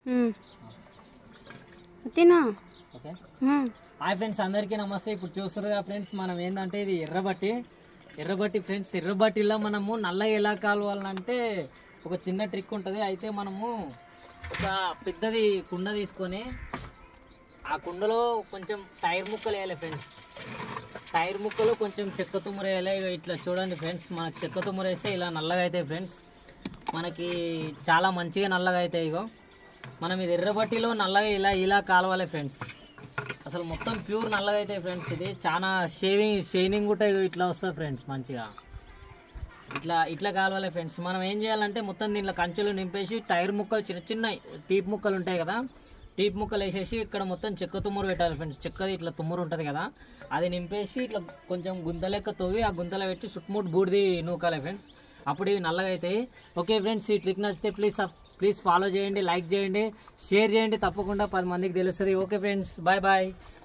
ఉమ్. తిను ఓకే ఉమ్. Hi friends అందరికీ నమస్తే ఇప్పుడు చూస్తారుగా ఫ్రెండ్స్ మనం ఏంటంటే ఇది ఎర్రబట్టి ఎర్రబట్టి ఫ్రెండ్స్ ఎర్రబట్టిలో మనము నల్లగా ఎలా కావాలంటే ఒక చిన్న ట్రిక్ ఉంటుంది అయితే మనము ఒక పెద్దది కుండ తీసుకొని ఆ కుండలో కొంచెం టైర్ ముక్కలు వేయాలి ఫ్రెండ్స్ టైర్ ముక్కలు కొంచెం చెక్క తుమ్మురు వేయాలి ఇగో ఇట్లా చూడండి ఫ్రెండ్స్ మనకి చెక్క తుమ్మురు వేస్తే ఇలా నల్లగా అవుతాయి ఫ్రెండ్స్ మనకి చాలా మంచిగా నల్లగా అవుతాయి ఇగో మనం ఇది ఎర్రబట్టిలో నల్లగా ఇలా ఇలా కాలవాలి ఫ్రెండ్స్ అసలు మొత్తం ప్యూర్ నల్లగా అయితే ఫ్రెండ్స్ ఇది చాలా షేవింగ్ షైనింగ్ కూడా ఇట్లా వస్తుంది ఫ్రెండ్స్ మంచిగా ఇట్లా ఇట్లా కావాలి ఫ్రెండ్స్ మనం ఏం చేయాలంటే మొత్తం దీంట్లో కంచెలు నింపేసి టైర్ ముక్కలు చిన్న చిన్న టీప్ ముక్కలు ఉంటాయి కదా టీప్ ముక్కలు వేసేసి ఇక్కడ మొత్తం చెక్క తుమ్మురు పెట్టాలి ఫ్రెండ్స్ చెక్కది ఇట్లా తుమ్మురు ఉంటుంది కదా అది నింపేసి ఇట్లా కొంచెం గుంత లెక్క తవ్వి ఆ గుంతలో పెట్టి చుట్టుముట్టు బూడిది నూకాలి ఫ్రెండ్స్ అప్పుడు ఇవి నల్లగా అవుతాయి ఓకే ఫ్రెండ్స్ ఈ ట్రిక్ నచ్చితే ప్లీజ్ ప్లీజ్ ఫాలో చేయండి లైక్ చేయండి షేర్ చేయండి తప్పకుండా పది మందికి తెలుస్తుంది ఓకే ఫ్రెండ్స్ బాయ్ బాయ్